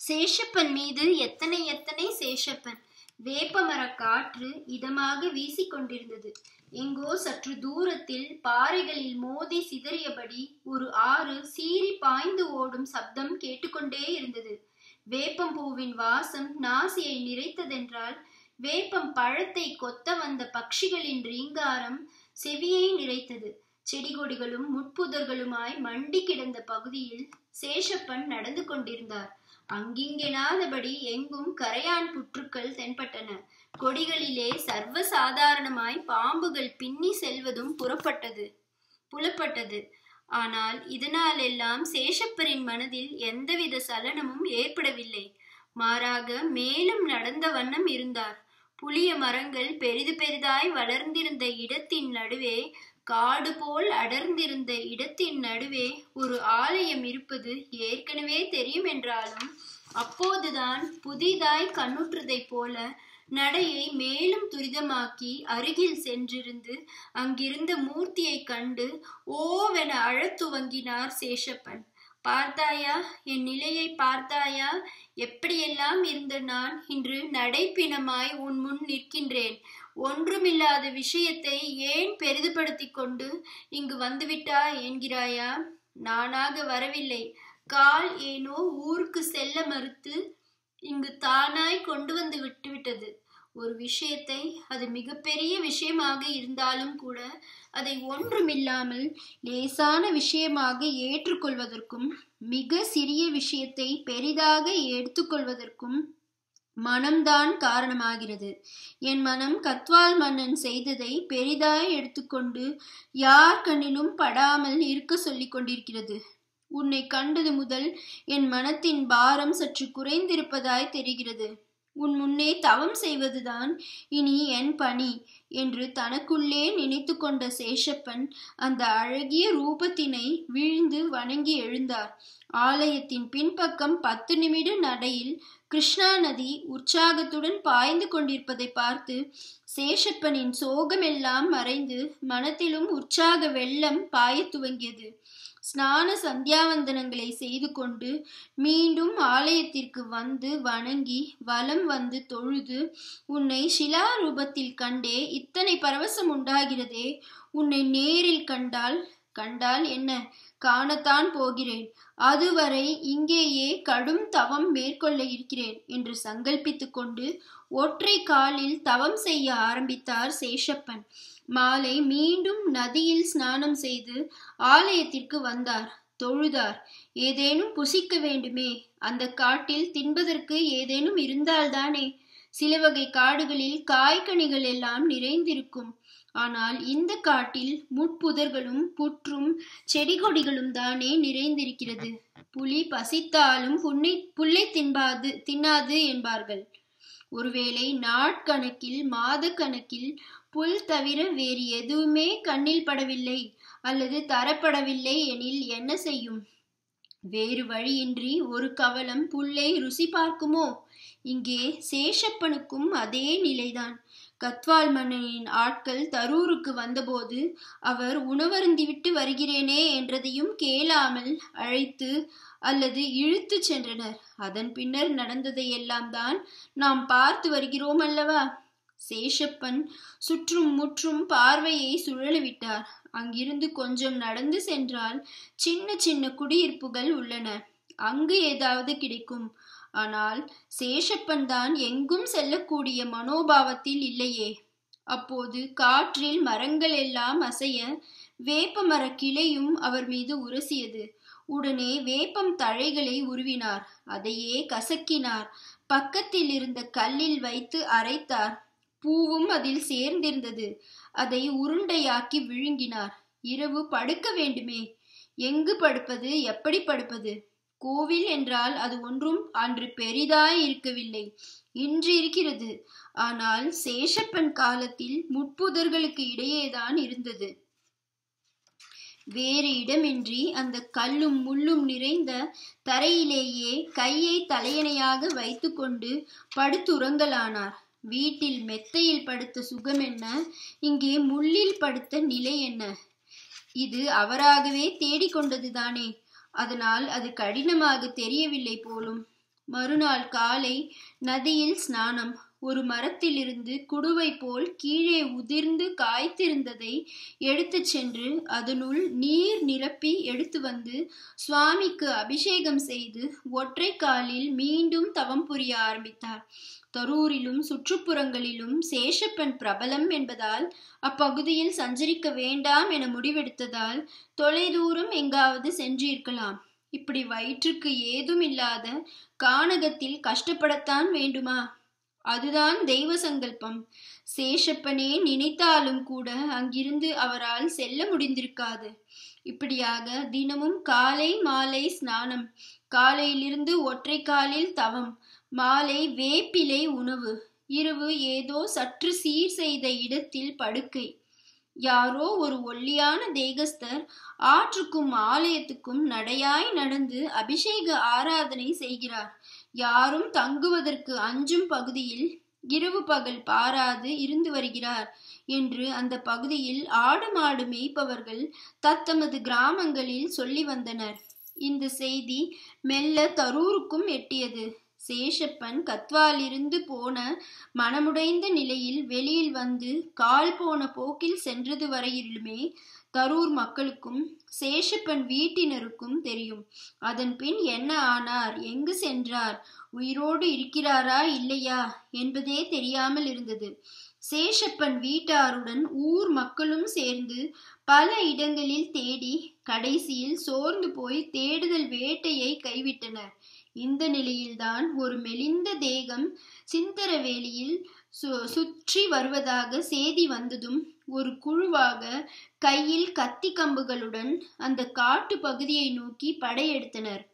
சேஷப்பன் மீது எத்தனை எத்தனை சேஷப்பன் வேப்பமர காற்று இதமாக வீசிக்கொண்டிருந்தது எங்கோ சற்று தூரத்தில் பாறைகளில் மோதி சிதறியபடி ஒரு ஆறு சீறி பாய்ந்து ஓடும் சப்தம் கேட்டுக்கொண்டே இருந்தது வேப்பம்பூவின் வாசம் நாசியை நிறைத்ததென்றால் வேப்பம் பழத்தை கொத்த வந்த பட்சிகளின் ரீங்காரம் செவியை நிறைத்தது செடி கொடிகளும் முட்புதர்களுமாய் மண்டி கிடந்த பகுதியில் சேஷப்பன் நடந்து கொண்டிருந்தார் அங்கிங்கெனாதபடி எங்கும் கரையான் புற்றுக்கள் தென்பட்டன கொடிகளிலே சர்வ சாதாரணமாய் பாம்புகள் பின்னி செல்வதும் புறப்பட்டது புலப்பட்டது ஆனால் இதனாலெல்லாம் சேஷப்பரின் மனதில் எந்தவித சலனமும் ஏற்படவில்லை மாறாக மேலும் நடந்த வண்ணம் இருந்தார் புளிய மரங்கள் பெரிது பெரிதாய் வளர்ந்திருந்த இடத்தின் நடுவே காடு போல் அடர்ந்திருந்த இடத்தின் நடுவே ஒரு ஆலயம் இருப்பது ஏற்கனவே தெரியும் என்றாலும் அப்போதுதான் புதிதாய் கண்ணுற்றதைப் போல நடையை மேலும் துரிதமாக்கி அருகில் சென்றிருந்து அங்கிருந்த மூர்த்தியை கண்டு ஓவென அழத் துவங்கினார் சேஷப்பன் பார்த்தாயா என் நிலையை பார்த்தாயா எப்படியெல்லாம் இருந்த நான் இன்று நடைப்பிணமாய் உன் முன் நிற்கின்றேன் ஒன்றுமில்லாத விஷயத்தை ஏன் பெரிதுபடுத்தி கொண்டு இங்கு வந்துவிட்டாய் என்கிறாயா நானாக வரவில்லை கால் ஏனோ ஊருக்கு செல்ல மறுத்து இங்கு தானாய் கொண்டு வந்து விட்டுவிட்டது ஒரு விஷயத்தை அது மிகப்பெரிய விஷயமாக இருந்தாலும் கூட அதை ஒன்றுமில்லாமல் லேசான விஷயமாக ஏற்றுக்கொள்வதற்கும் மிக சிறிய விஷயத்தை பெரிதாக எடுத்துக்கொள்வதற்கும் மனம்தான் காரணமாகிறது என் மனம் கத்வால் மன்னன் செய்ததை பெரிதாய் எடுத்துக்கொண்டு யார் கண்ணிலும் படாமல் இருக்க சொல்லிக் கொண்டிருக்கிறது உன்னை கண்டது முதல் என் மனத்தின் பாரம் சற்று குறைந்திருப்பதாய் தெரிகிறது உன் முன்னே தவம் செய்வதுதான் இனி என் பணி என்று தனக்குள்ளே நினைத்து கொண்ட சேஷப்பன் அந்த அழகிய ரூபத்தினை வீழ்ந்து வணங்கி எழுந்தார் ஆலயத்தின் பின்பக்கம் பத்து நிமிட நடையில் கிருஷ்ணா நதி உற்சாகத்துடன் பாய்ந்து கொண்டிருப்பதை பார்த்து சேஷப்பனின் சோகமெல்லாம் மறைந்து மனத்திலும் உற்சாக வெள்ளம் பாயத் துவங்கியது ஸ்நான சந்தியாவந்தனங்களை செய்து கொண்டு மீண்டும் ஆலயத்திற்கு வந்து வணங்கி வலம் வந்து தொழுது உன்னை சிலா ரூபத்தில் கண்டே இத்தனை பரவசம் உண்டாகிறதே உன்னை நேரில் கண்டால் கண்டால் என்ன காணத்தான் போகிறேன் அதுவரை இங்கேயே கடும் தவம் மேற்கொள்ள இருக்கிறேன் என்று சங்கல்பித்து கொண்டு ஒற்றை காலில் தவம் செய்ய ஆரம்பித்தார் சேஷப்பன் மாலை மீண்டும் நதியில் ஸ்நானம் செய்து ஆலயத்திற்கு வந்தார் தொழுதார் ஏதேனும் புசிக்க வேண்டுமே அந்த காட்டில் தின்பதற்கு ஏதேனும் இருந்தால்தானே சில வகை காடுகளில் காய்கனிகள் எல்லாம் நிறைந்திருக்கும் ஆனால் இந்த காட்டில் முட்புதர்களும் புற்றும் செடி கொடிகளும் தானே நிறைந்திருக்கிறது புலி பசித்தாலும் புன்னை புல்லை தின்பாது தின்னாது என்பார்கள் ஒருவேளை நாட்கணக்கில் மாத கணக்கில் புல் தவிர வேறு எதுவுமே கண்ணில் படவில்லை அல்லது தரப்படவில்லை எனில் என்ன செய்யும் வேறு வழியின்றி ஒரு கவலம் புல்லை ருசி பார்க்குமோ இங்கே சேஷப்பனுக்கும் அதே நிலைதான் கத்வால் மன்னனின் ஆட்கள் தரூருக்கு வந்தபோது அவர் உணவருந்திவிட்டு வருகிறேனே என்றதையும் கேளாமல் அழைத்து அல்லது இழுத்து சென்றனர் அதன் பின்னர் நடந்ததையெல்லாம் தான் நாம் பார்த்து வருகிறோம் அல்லவா சேஷப்பன் சுற்றும் முற்றும் பார்வையை சுழலவிட்டார் அங்கிருந்து கொஞ்சம் நடந்து சென்றால் சின்ன சின்ன குடியிருப்புகள் உள்ளன அங்கு ஏதாவது கிடைக்கும் ஆனால் சேஷப்பன் தான் எங்கும் செல்லக்கூடிய மனோபாவத்தில் இல்லையே அப்போது காற்றில் மரங்கள் எல்லாம் அசைய வேப்ப மர கிளையும் அவர் மீது உரசியது உடனே வேப்பம் தழைகளை உருவினார் அதையே கசக்கினார் பக்கத்தில் இருந்த கல்லில் வைத்து அரைத்தார் பூவும் அதில் சேர்ந்திருந்தது அதை உருண்டையாக்கி விழுங்கினார் இரவு படுக்க வேண்டுமே எங்கு படுப்பது எப்படி படுப்பது கோவில் என்றால் அது ஒன்றும் அன்று பெரிதாய் இருக்கவில்லை இன்று இருக்கிறது ஆனால் சேஷப்பன் காலத்தில் முட்புதர்களுக்கு இடையேதான் இருந்தது வேறு இடமின்றி அந்த கல்லும் முள்ளும் நிறைந்த தரையிலேயே கையை தலையணையாக வைத்துக்கொண்டு படுத்துறங்கலானார் வீட்டில் மெத்தையில் படுத்த சுகம் என்ன இங்கே முள்ளில் படுத்த நிலை என்ன இது அவராகவே தேடிக்கொண்டதுதானே அதனால் அது கடினமாக தெரியவில்லை போலும் மறுநாள் காலை நதியில் ஸ்நானம் ஒரு மரத்திலிருந்து குடுவை போல் கீழே உதிர்ந்து காய்த்திருந்ததை எடுத்துச் சென்று அதனுள் நீர் நிரப்பி எடுத்து வந்து சுவாமிக்கு அபிஷேகம் செய்து ஒற்றை காலில் மீண்டும் தவம் புரிய ஆரம்பித்தார் தரூரிலும் சுற்றுப்புறங்களிலும் சேஷப்பன் பிரபலம் என்பதால் அப்பகுதியில் சஞ்சரிக்க வேண்டாம் என முடிவெடுத்ததால் தொலைதூரம் எங்காவது சென்றிருக்கலாம் இப்படி வயிற்றுக்கு ஏதும் இல்லாத கானகத்தில் கஷ்டப்படத்தான் வேண்டுமா அதுதான் தெய்வ சங்கல்பம் சேஷப்பனே நினைத்தாலும் கூட அங்கிருந்து அவரால் செல்ல முடிந்திருக்காது இப்படியாக தினமும் காலை மாலை ஸ்நானம் காலையிலிருந்து ஒற்றை காலில் தவம் மாலை வேப்பிலை உணவு இரவு ஏதோ சற்று சீர் செய்த இடத்தில் படுக்கை யாரோ ஒரு ஒல்லியான தேகஸ்தர் ஆற்றுக்கும் ஆலயத்துக்கும் நடையாய் நடந்து அபிஷேக ஆராதனை செய்கிறார் யாரும் தங்குவதற்கு அஞ்சும் பகுதியில் இரவு பகல் பாராது இருந்து வருகிறார் என்று அந்த பகுதியில் ஆடு மாடு மேய்ப்பவர்கள் தத்தமது கிராமங்களில் சொல்லி வந்தனர் இந்த செய்தி மெல்ல தரூருக்கும் எட்டியது சேஷப்பன் கத்வாலிருந்து போன மனமுடைந்த நிலையில் வெளியில் வந்து கால் போன போக்கில் சென்றது வரையிலுமே தரூர் மக்களுக்கும் சேஷப்பன் வீட்டினருக்கும் தெரியும் அதன் பின் என்ன ஆனார் எங்கு சென்றார் உயிரோடு இருக்கிறாரா இல்லையா என்பதே தெரியாமல் இருந்தது சேஷப்பன் வீட்டாருடன் ஊர் மக்களும் சேர்ந்து பல இடங்களில் தேடி கடைசியில் சோர்ந்து போய் தேடுதல் வேட்டையை கைவிட்டனர் இந்த நிலையில்தான் ஒரு மெலிந்த தேகம் சிந்தரவேலியில் சு சுற்றி வருவதாக செய்தி வந்ததும் ஒரு குழுவாக கையில் கத்தி கம்புகளுடன் அந்த காட்டு பகுதியை நோக்கி படையெடுத்தனர்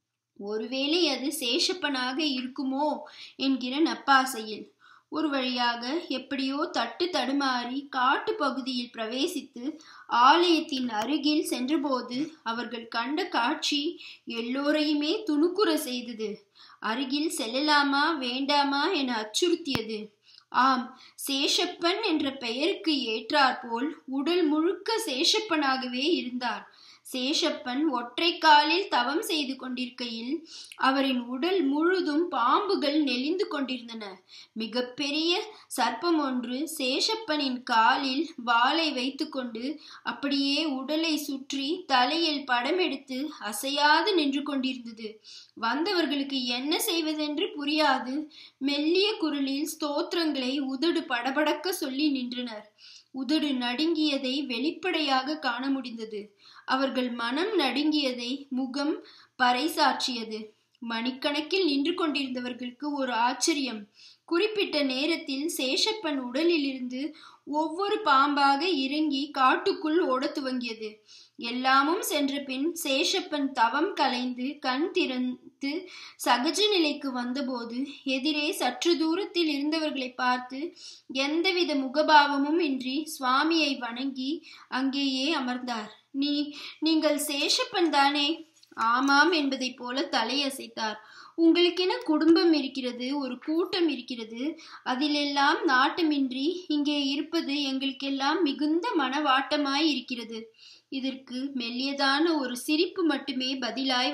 ஒருவேளை அது சேஷப்பனாக இருக்குமோ என்கிற நப்பாசையில் ஒரு வழியாக எப்படியோ தட்டு தடுமாறி காட்டு பகுதியில் பிரவேசித்து ஆலயத்தின் அருகில் சென்றபோது அவர்கள் கண்ட காட்சி எல்லோரையுமே துணுக்குற செய்தது அருகில் செல்லலாமா வேண்டாமா என அச்சுறுத்தியது ஆம் சேஷப்பன் என்ற பெயருக்கு ஏற்றாற்போல் உடல் முழுக்க சேஷப்பனாகவே இருந்தார் சேஷப்பன் ஒற்றை காலில் தவம் செய்து கொண்டிருக்கையில் அவரின் உடல் முழுதும் பாம்புகள் நெளிந்து கொண்டிருந்தன மிகப்பெரிய சர்ப்பம் ஒன்று சேஷப்பனின் காலில் வாளை வைத்துக்கொண்டு அப்படியே உடலை சுற்றி தலையில் படம் எடுத்து அசையாது நின்று கொண்டிருந்தது வந்தவர்களுக்கு என்ன செய்வதென்று புரியாது மெல்லிய குரலில் ஸ்தோத்திரங்களை உதடு படபடக்க சொல்லி நின்றனர் உதடு நடுங்கியதை வெளிப்படையாக காண முடிந்தது அவர்கள் மனம் நடுங்கியதை முகம் பறைசாற்றியது மணிக்கணக்கில் நின்று கொண்டிருந்தவர்களுக்கு ஒரு ஆச்சரியம் குறிப்பிட்ட நேரத்தில் சேஷப்பன் உடலிலிருந்து ஒவ்வொரு பாம்பாக இறங்கி காட்டுக்குள் ஓடத் துவங்கியது எல்லாமும் சென்ற பின் சேஷப்பன் தவம் கலைந்து கண் திறந்து சகஜ நிலைக்கு வந்தபோது எதிரே சற்று தூரத்தில் இருந்தவர்களை பார்த்து எந்தவித முகபாவமும் இன்றி சுவாமியை வணங்கி அங்கேயே அமர்ந்தார் நீ நீங்கள் சேஷப்பன் தானே ஆமாம் என்பதைப் போல தலையசைத்தார் உங்களுக்கென குடும்பம் இருக்கிறது ஒரு கூட்டம் இருக்கிறது அதிலெல்லாம் நாட்டமின்றி இங்கே இருப்பது எங்களுக்கெல்லாம் மிகுந்த மனவாட்டமாய் இருக்கிறது இதற்கு மெல்லியதான ஒரு சிரிப்பு மட்டுமே பதிலாய்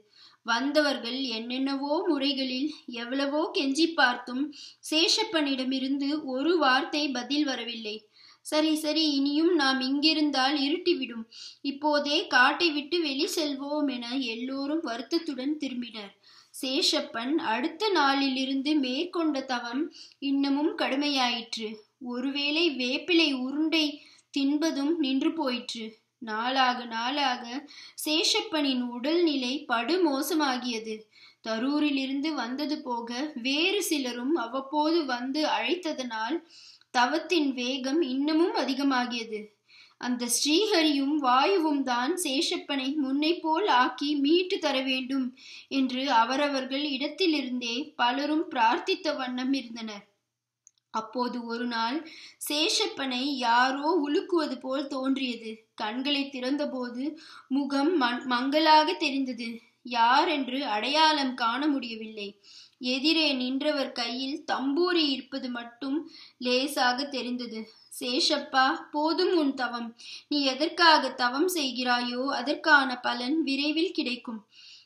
வந்தது வந்தவர்கள் என்னென்னவோ முறைகளில் எவ்வளவோ கெஞ்சி பார்த்தும் சேஷப்பனிடமிருந்து ஒரு வார்த்தை பதில் வரவில்லை சரி சரி இனியும் நாம் இங்கிருந்தால் இருட்டிவிடும் இப்போதே காட்டை விட்டு வெளி செல்வோம் என எல்லோரும் வருத்தத்துடன் திரும்பினர் சேஷப்பன் அடுத்த நாளிலிருந்து மேற்கொண்ட தவம் இன்னமும் கடுமையாயிற்று ஒருவேளை வேப்பிலை உருண்டை தின்பதும் நின்று போயிற்று நாளாக நாளாக சேஷப்பனின் உடல்நிலை படு மோசமாகியது தரூரிலிருந்து வந்தது போக வேறு சிலரும் அவ்வப்போது வந்து அழைத்ததனால் தவத்தின் வேகம் இன்னமும் அதிகமாகியது அந்த ஸ்ரீஹரியும் வாயுவும் தான் சேஷப்பனை முன்னை போல் ஆக்கி மீட்டு தர வேண்டும் என்று அவரவர்கள் இடத்திலிருந்தே பலரும் பிரார்த்தித்த வண்ணம் இருந்தனர் அப்போது ஒரு நாள் சேஷப்பனை யாரோ உலுக்குவது போல் தோன்றியது கண்களை திறந்தபோது முகம் மங்களாக தெரிந்தது யார் என்று அடையாளம் காண முடியவில்லை எதிரே நின்றவர் கையில் தம்பூரி இருப்பது மட்டும் லேசாக தெரிந்தது சேஷப்பா போதும் உன் தவம் நீ எதற்காக தவம் செய்கிறாயோ அதற்கான பலன் விரைவில் கிடைக்கும்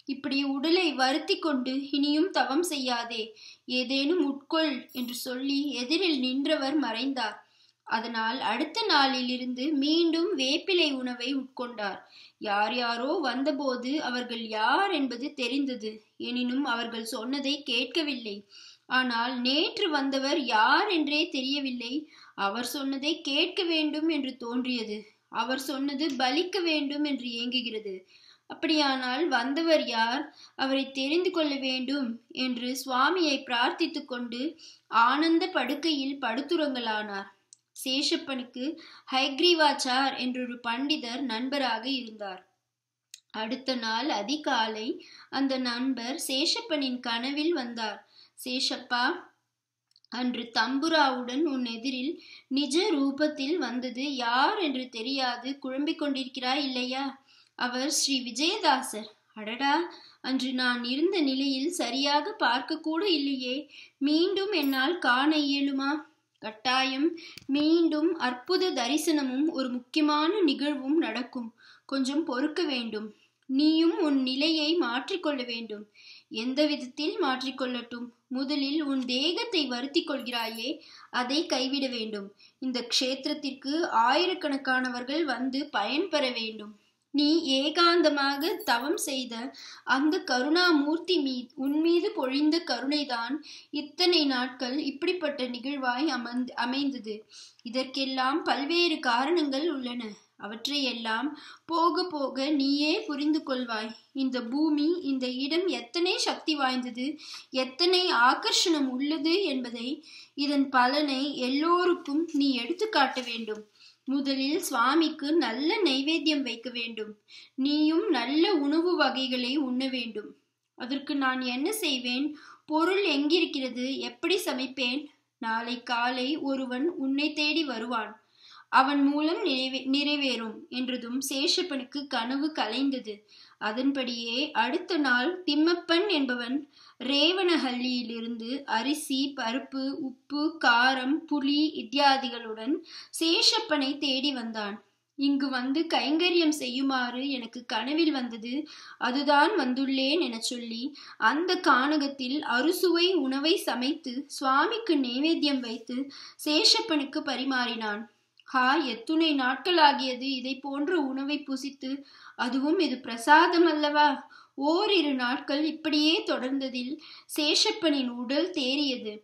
இப்படி உடலை வருத்தி கொண்டு இனியும் தவம் செய்யாதே ஏதேனும் உட்கொள் என்று சொல்லி எதிரில் நின்றவர் மறைந்தார் அதனால் அடுத்த நாளிலிருந்து மீண்டும் வேப்பிலை உணவை உட்கொண்டார் யார் யாரோ வந்தபோது அவர்கள் யார் என்பது தெரிந்தது எனினும் அவர்கள் சொன்னதை கேட்கவில்லை ஆனால் நேற்று வந்தவர் யார் என்றே தெரியவில்லை அவர் சொன்னதை கேட்க வேண்டும் என்று தோன்றியது அவர் சொன்னது பலிக்க வேண்டும் என்று ஏங்குகிறது அப்படியானால் வந்தவர் யார் அவரை தெரிந்து கொள்ள வேண்டும் என்று சுவாமியை பிரார்த்தித்துக் கொண்டு ஆனந்த படுக்கையில் படுத்துறங்கலானார் சேஷப்பனுக்கு ஹைக்ரீவாச்சார் என்றொரு பண்டிதர் நண்பராக இருந்தார் அடுத்த நாள் அதிகாலை அந்த நண்பர் சேஷப்பனின் கனவில் வந்தார் சேஷப்பா அன்று தம்புராவுடன் உன் எதிரில் நிஜ ரூபத்தில் வந்தது யார் என்று தெரியாது குழம்பிக் கொண்டிருக்கிறாய் இல்லையா அவர் ஸ்ரீ விஜயதாசர் அடடா அன்று நான் இருந்த நிலையில் சரியாக பார்க்க கூட இல்லையே மீண்டும் என்னால் காண இயலுமா கட்டாயம் மீண்டும் அற்புத தரிசனமும் ஒரு முக்கியமான நிகழ்வும் நடக்கும் கொஞ்சம் பொறுக்க வேண்டும் நீயும் உன் நிலையை மாற்றிக்கொள்ள வேண்டும் எந்த விதத்தில் மாற்றிக்கொள்ளட்டும் முதலில் உன் தேகத்தை வருத்தி கொள்கிறாயே அதை கைவிட வேண்டும் இந்த க்ஷேத்திரத்திற்கு ஆயிரக்கணக்கானவர்கள் வந்து பயன்பெற வேண்டும் நீ ஏகாந்தமாக தவம் செய்த அந்த கருணாமூர்த்தி மீ உன் மீது பொழிந்த கருணைதான் இத்தனை நாட்கள் இப்படிப்பட்ட நிகழ்வாய் அமர்ந்து அமைந்தது இதற்கெல்லாம் பல்வேறு காரணங்கள் உள்ளன அவற்றையெல்லாம் போக போக நீயே புரிந்து கொள்வாய் இந்த பூமி இந்த இடம் எத்தனை சக்தி வாய்ந்தது எத்தனை ஆகர்ஷணம் உள்ளது என்பதை இதன் பலனை எல்லோருக்கும் நீ எடுத்து காட்ட வேண்டும் முதலில் சுவாமிக்கு நல்ல நைவேத்தியம் வைக்க வேண்டும் நீயும் நல்ல உணவு வகைகளை உண்ண வேண்டும் அதற்கு நான் என்ன செய்வேன் பொருள் எங்கிருக்கிறது எப்படி சமைப்பேன் நாளை காலை ஒருவன் உன்னை தேடி வருவான் அவன் மூலம் நிறைவே நிறைவேறும் என்றதும் சேஷப்பனுக்கு கனவு கலைந்தது அதன்படியே அடுத்த நாள் திம்மப்பன் என்பவன் ரேவணஹள்ளியிலிருந்து அரிசி பருப்பு உப்பு காரம் புளி இத்தியாதிகளுடன் சேஷப்பனை தேடி வந்தான் இங்கு வந்து கைங்கரியம் செய்யுமாறு எனக்கு கனவில் வந்தது அதுதான் வந்துள்ளேன் என சொல்லி அந்த கானகத்தில் அறுசுவை உணவை சமைத்து சுவாமிக்கு நைவேத்தியம் வைத்து சேஷப்பனுக்கு பரிமாறினான் ஹா எத்துணை நாட்களாகியது இதை போன்ற உணவை புசித்து அதுவும் இது பிரசாதம் அல்லவா ஓரிரு நாட்கள் இப்படியே தொடர்ந்ததில் சேஷப்பனின் உடல் தேறியது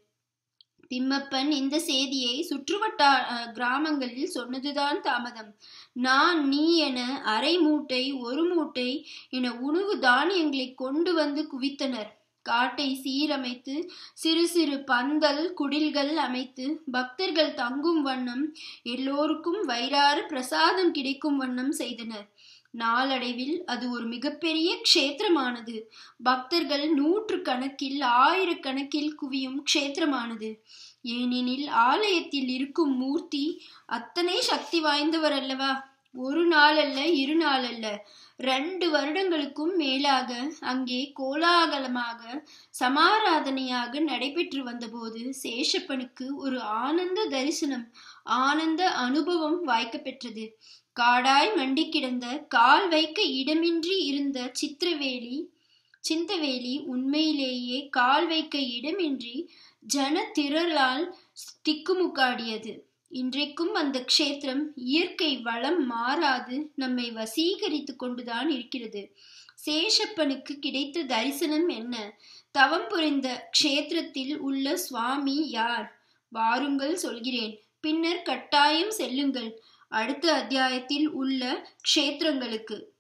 திம்மப்பன் இந்த செய்தியை சுற்றுவட்டா கிராமங்களில் சொன்னதுதான் தாமதம் நான் நீ என அரை மூட்டை ஒரு மூட்டை என உணவு தானியங்களை கொண்டு வந்து குவித்தனர் காட்டை சீரமைத்து சிறு சிறு பந்தல் குடில்கள் அமைத்து பக்தர்கள் தங்கும் வண்ணம் எல்லோருக்கும் வயிறாறு பிரசாதம் கிடைக்கும் வண்ணம் செய்தனர் நாளடைவில் அது ஒரு மிகப்பெரிய க்ஷேத்திரமானது பக்தர்கள் நூற்று கணக்கில் ஆயிரக்கணக்கில் குவியும் க்ஷேத்திரமானது ஏனெனில் ஆலயத்தில் இருக்கும் மூர்த்தி அத்தனை சக்தி வாய்ந்தவர் அல்லவா ஒரு நாள் அல்ல இரு நாள் அல்ல ரெண்டு வருடங்களுக்கும் மேலாக அங்கே கோலாகலமாக சமாராதனையாக நடைபெற்று வந்தபோது சேஷப்பனுக்கு ஒரு ஆனந்த தரிசனம் ஆனந்த அனுபவம் வாய்க்கப்பெற்றது காடாய் மண்டி கிடந்த கால் வைக்க இடமின்றி இருந்த சித்திரவேலி சிந்தவேலி உண்மையிலேயே கால் வைக்க இடமின்றி ஜன திரளால் திக்குமுக்காடியது இன்றைக்கும் அந்த க்ஷேத்திரம் இயற்கை வளம் மாறாது நம்மை வசீகரித்து கொண்டுதான் இருக்கிறது சேஷப்பனுக்கு கிடைத்த தரிசனம் என்ன தவம் புரிந்த க்ஷேத்திரத்தில் உள்ள சுவாமி யார் வாருங்கள் சொல்கிறேன் பின்னர் கட்டாயம் செல்லுங்கள் அடுத்த அத்தியாயத்தில் உள்ள க்ஷேத்திரங்களுக்கு